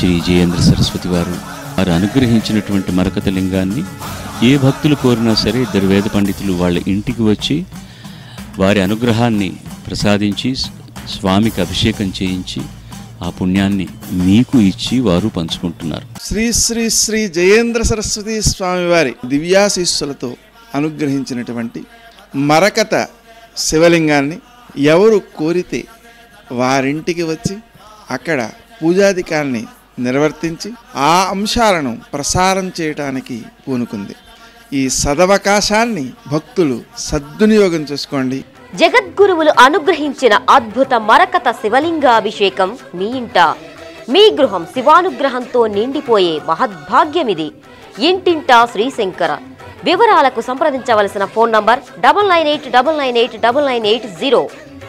శ్రీ జయేంద్ర సరస్వతి వారు వారు అనుగ్రహించినటువంటి మరకత లింగాన్ని ఏ భక్తులు కోరినా సరే ఇద్దరు వేద పండితులు వాళ్ళ ఇంటికి వచ్చి వారి అనుగ్రహాన్ని ప్రసాదించి స్వామికి అభిషేకం చేయించి ఆ పుణ్యాన్ని మీకు ఇచ్చి వారు పంచుకుంటున్నారు శ్రీ శ్రీ శ్రీ జయేంద్ర సరస్వతి స్వామివారి దివ్యాశీస్సులతో అనుగ్రహించినటువంటి మరకత శివలింగాన్ని ఎవరు కోరితే వారింటికి వచ్చి అక్కడ పూజాధికారిని నిర్వర్తించి ఆ అంశాలను ప్రసారం చేయటానికి పూనుకుంది ఈ సదవకాశాన్ని భక్తులు సద్వినియోగం చేసుకోండి జగద్గురువులు అనుగ్రహించిన అద్భుత మరకత శివలింగాభిషేకం మీ ఇంట మీ గృహం శివానుగ్రహంతో నిండిపోయే మహద్భాగ్యమిది ఇంటింటా శ్రీశంకర వివరాలకు సంప్రదించవలసిన phone number double nine eight double nine eight double nine eight zero